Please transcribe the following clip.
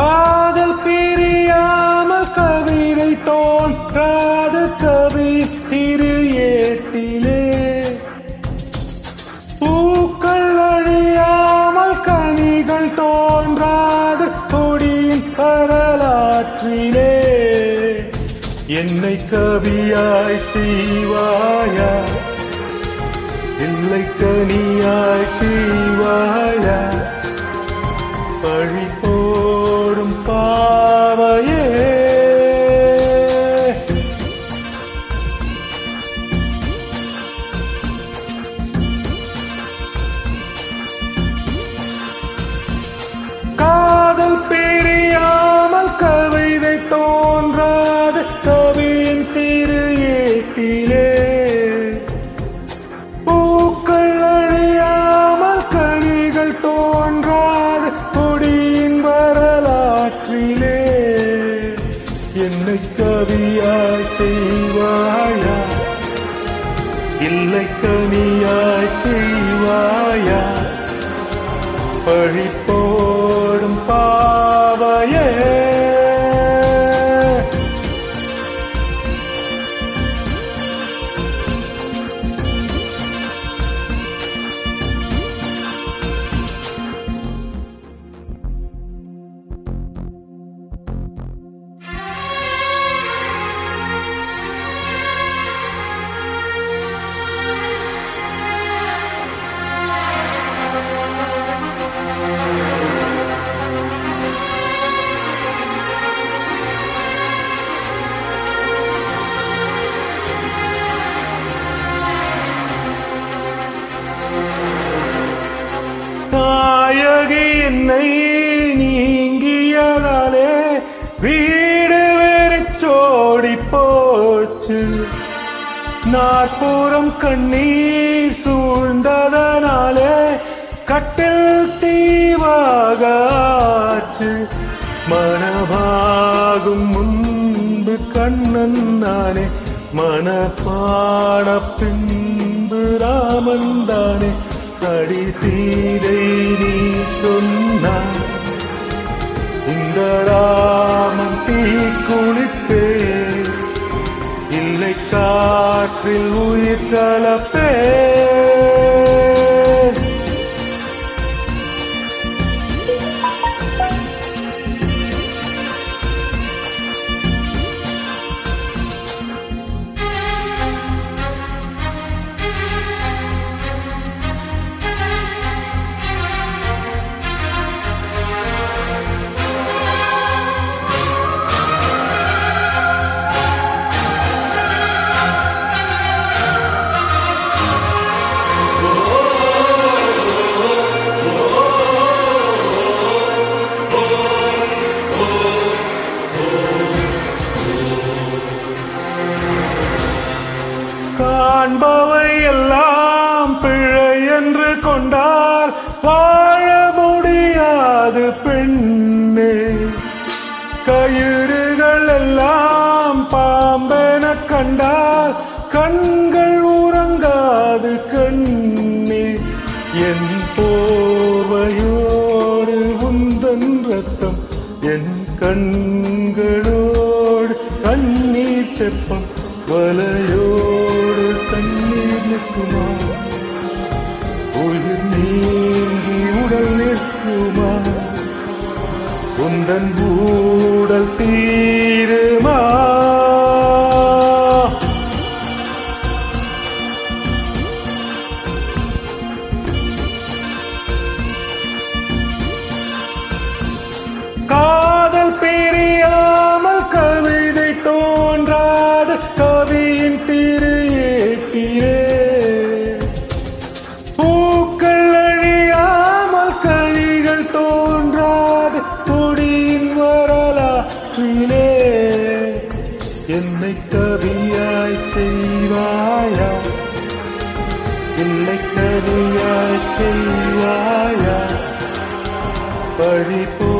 காதல் பிரியாமல் கவிதை தோன்றாத கவி திரு ஏட்டிலே பூக்கள் அழியாமல் கனிகள் தோன்றாத கொடியின் வரலாற்றிலே என்னை கவியாய் செய்வாயா இல்லை கனியாய் செய்வாயா பழி போடும் பாவையே காதல் பிரியாமல் கவிதை தோன்றாத கவியின் திரு ஏட்டிலே பூக்கள் அழியாமல் கனிகள் தோன்றாத கொடியின் வரலாற்றிலே என்னை கவியாய் செய்வாயா இல்லை கனியாய் செய்வாயா பழி போடும் பாவையே நாயகி என்னை நீங்கியதாலே வீடு வெறிச்சோடி போச்சு நாற்புறம் கண்ணீர் சூழ்ந்ததனாலே கட்டில் தீவாகாச்சு மனமாகும் முன்பு கண்ணன் நானே மனப்பாட பின்பு ராமன் தானே அடி சீதை நீ சொன்னாய் இந்த ராமன் தீ குளிப்பே இல்லை காற்றில் உயிர் கலப்பே காண்பவை எல்லாம் பிழை என்று கொண்டால் வாழ முடியாது பெண்ணே கயிறுகள் எல்லாம் பாம்பென கண்டால் கண்கள் உறங்காது கண்ணே என் போர்வையோடு உந்தன் ரத்தம் என் கண்களோடு கண்ணீர் தெப்பம் வலையோடு தண்ணீர் நிற்குமா உயிர் நீங்கி உடல் நிற்குமா உந்தன் ஊடல் தீருமா காதல் பிரியாமல் கவிதை தோன்றாத கவியின் திரு ஏட்டிலே பூக்கள் அழியாமல் கனிகள் தோன்றாத கொடியின் வரலாற்றிலே என்னை கவியாய் செய்வாயா இல்லை கவியாய் செய்வாயா பழி போ